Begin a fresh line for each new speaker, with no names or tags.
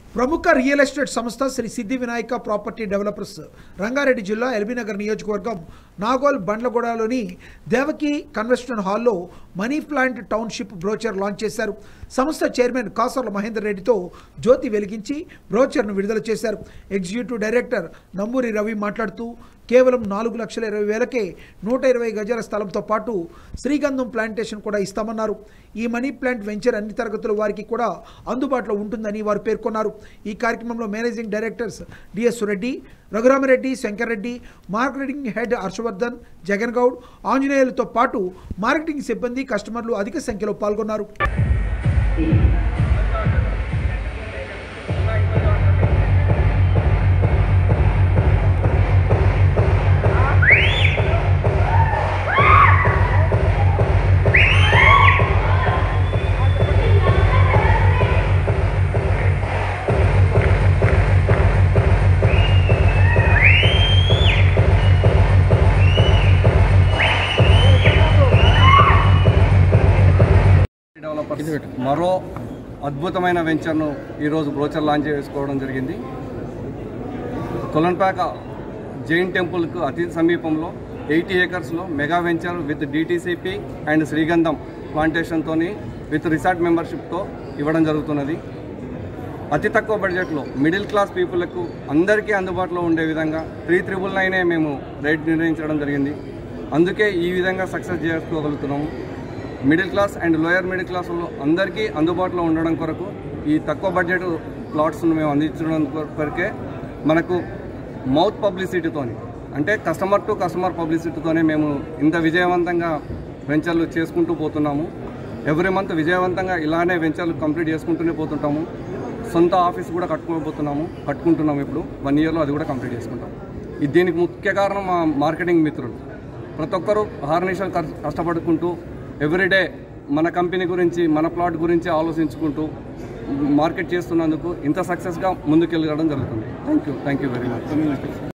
ప్రముఖ real estate సంస్థ శ్రీ సిద్ధి వినాయక ప్రాపర్టీ డెవలపర్స్ రంగారెడ్డి జిల్లా ఎల్బీనగర్ నియోజకవర్గం నాగోల్ బండ్లగూడలోని దేవకి కన్వెన్షన్ హాల్లో money plant township brochure launch చేశారు సంస్థ చైర్మన్ కాసర్ల మహేందర్ రెడ్డితో జ్యోతి వెలిగించి బ్రోచర్ను విడుదల చేశారు ఎగ్జిక్యూటివ్ డైరెక్టర్ నంబూరి రవి మాట్లాడుతూ కేవలం నాలుగు లక్షల ఇరవై వేలకే నూట ఇరవై గజాల స్థలంతో పాటు శ్రీగంధం ప్లాంటేషన్ కూడా ఇస్తామన్నారు ఈ మనీ ప్లాంట్ వెంచర్ అన్ని తరగతుల వారికి కూడా అందుబాటులో ఉంటుందని వారు పేర్కొన్నారు ఈ కార్యక్రమంలో managing directors DS Reddy Raghurama Reddy Shankar Reddy marketing head Harshavardhan Jagan Goud ఆంజనేయులతో పాటు మార్కెటింగ్ సిబ్బంది కస్టమర్లు అధిక సంఖ్యలో పాల్గొన్నారు
డెవలపర్స్ మరో అద్భుతమైన వెంచర్ను ఈరోజు బ్రోచర్ లాంచ్ చేసుకోవడం జరిగింది కొలన్పాక జైన్ టెంపుల్కు అతి సమీపంలో ఎయిటీ ఏకర్స్లో mega venture with DTCP and శ్రీగంధం ప్లాంటేషన్తో విత్ రిసార్ట్ మెంబర్షిప్తో ఇవ్వడం జరుగుతున్నది అతి తక్కువ బడ్జెట్లో మిడిల్ క్లాస్ పీపుల్కు అందరికీ అందుబాటులో ఉండే విధంగా త్రీ త్రిబుల్ నైనే మేము రేట్ నిర్ణయించడం జరిగింది అందుకే ఈ విధంగా సక్సెస్ చేసుకోగలుగుతున్నాము middle class and lower middle క్లాస్లో అందరికీ అందుబాటులో ఉండడం కొరకు ఈ తక్కువ బడ్జెట్ ప్లాట్స్ను మేము అందించడం కొరకే మనకు మౌత్ పబ్లిసిటీతోని అంటే కస్టమర్ టు కస్టమర్ పబ్లిసిటీతోనే మేము ఇంత విజయవంతంగా వెంచర్లు చేసుకుంటూ పోతున్నాము ఎవ్రీ మంత్ విజయవంతంగా ఇలానే వెంచర్లు కంప్లీట్ చేసుకుంటూనే పోతుంటాము సొంత ఆఫీస్ కూడా కట్టుకోబోతున్నాము కట్టుకుంటున్నాము ఇప్పుడు వన్ ఇయర్లో అది కూడా కంప్లీట్ చేసుకుంటాం ఇది దీనికి ముఖ్య కారణం మా మార్కెటింగ్ మిత్రులు ప్రతి ఒక్కరూ హార్నిషన్ కష్టపడుకుంటూ ఎవ్రీడే మన కంపెనీ గురించి మన ప్లాట్ గురించి ఆలోచించుకుంటూ మార్కెట్ చేస్తున్నందుకు ఇంత సక్సెస్గా ముందుకెళ్ళడం జరుగుతుంది thank you thank you very much